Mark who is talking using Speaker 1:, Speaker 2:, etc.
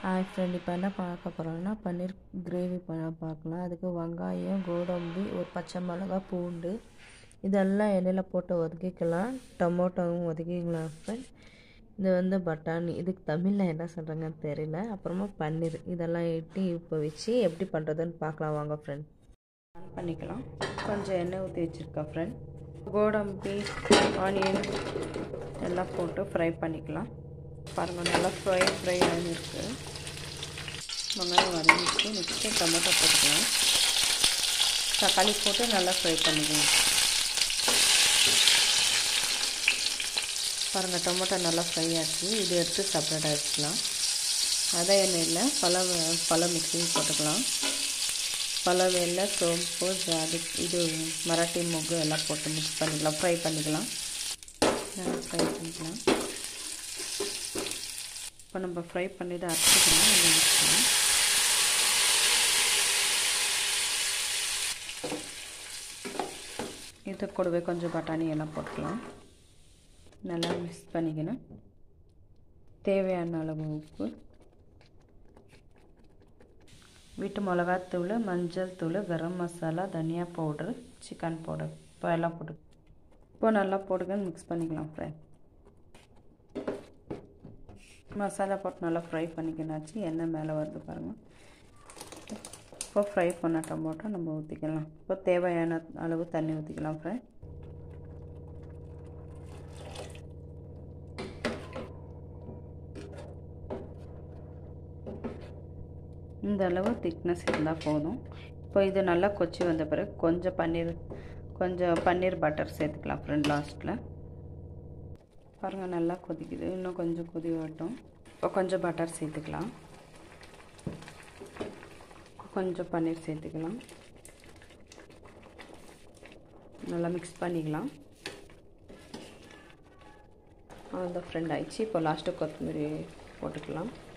Speaker 1: hi friend இப்போ என்ன பார்க்க போகிறோம்னா பன்னீர் கிரேவி பண்ண பார்க்கலாம் அதுக்கு வெங்காயம் கோடம்பு ஒரு பச்சை மிளகா பூண்டு இதெல்லாம் எண்ணெயில் போட்டு ஒதுக்கிக்கலாம் டொமோட்டோவும் ஒதுக்கிக்கலாம் ஃப்ரெண்ட் இது வந்து பட்டாணி இதுக்கு தமிழில் என்ன சொல்கிறாங்கன்னு தெரியல அப்புறமா பன்னீர் இதெல்லாம் இட்டு இப்போ வச்சு எப்படி பண்ணுறதுன்னு பார்க்கலாம் வாங்க ஃப்ரெண்ட் ஆன் பண்ணிக்கலாம் கொஞ்சம் எண்ணெய் ஊற்றி வச்சுருக்கேன் ஃப்ரெண்ட் கோடம்பு ஆனியன் எல்லாம் போட்டு ஃப்ரை பண்ணிக்கலாம் பாருங்கள் நல்லா ஃப்ரை ஃப்ரை ஆகிருக்கு வெங்காயம் வதங்கிட்டு நெக்ஸ்ட்டு டொமேட்டோ போட்டுக்கலாம் தக்காளி போட்டு நல்லா ஃப்ரை பண்ணிக்கலாம் பாருங்கள் டொமேட்டோ நல்லா ஃப்ரை ஆச்சு இது எடுத்து செப்பரேட்டாக வச்சுக்கலாம் அதே எண்ணெயில் பல பல மிக்சிங் போட்டுக்கலாம் பல வெள்ளை சோம்பு ஜாதி இது மராட்டி மொக்கு எல்லாம் போட்டு மிக்ஸ் பண்ணிக்கலாம் ஃப்ரை பண்ணிக்கலாம் நல்லா ஃப்ரை பண்ணிக்கலாம் இப்போ நம்ம ஃப்ரை பண்ணிட்டு அரைச்சிக்கலாம் நம்ம வச்சுக்கலாம் இது கூடவே கொஞ்சம் பட்டாணி எல்லாம் போட்டுக்கலாம் நல்லா மிக்ஸ் பண்ணிக்கணும் தேவையான அளவு உப்பு வீட்டு மிளகாத்தூள் மஞ்சள் தூள் கரம் மசாலா தனியா பவுடர் சிக்கன் பவுடர் இப்போ எல்லாம் போட்டு இப்போ நல்லா போட்டுக்க மிக்ஸ் பண்ணிக்கலாம் ஃப்ரை மசாலா போட்டு நல்லா ஃப்ரை பண்ணிக்கணாச்சு எண்ணெய் மேலே வருது பாருங்கள் இப்போ ஃப்ரை பண்ண டொமேட்டோ நம்ம ஊற்றிக்கலாம் இப்போ தேவையான அளவு தண்ணி ஊற்றிக்கலாம் ஃப்ரை இந்த அளவு திக்னஸ் இருந்தால் போதும் இப்போ இது நல்லா கொச்சி வந்த பிறகு கொஞ்சம் பன்னீர் கொஞ்சம் பன்னீர் பட்டர் சேர்த்துக்கலாம் ஃப்ரெண்ட் லாஸ்ட்டில் பாருங்கள் நல்லா கொதிக்குது இன்னும் கொஞ்சம் கொதி வரட்டும் இப்போ கொஞ்சம் பட்டர் சேர்த்துக்கலாம் கொஞ்சம் பன்னீர் சேர்த்துக்கலாம் நல்லா மிக்ஸ் பண்ணிக்கலாம் அந்த ஃப்ரெண்ட் ஆயிடுச்சு இப்போ லாஸ்ட்டு கொத்தமல்லி போட்டுக்கலாம்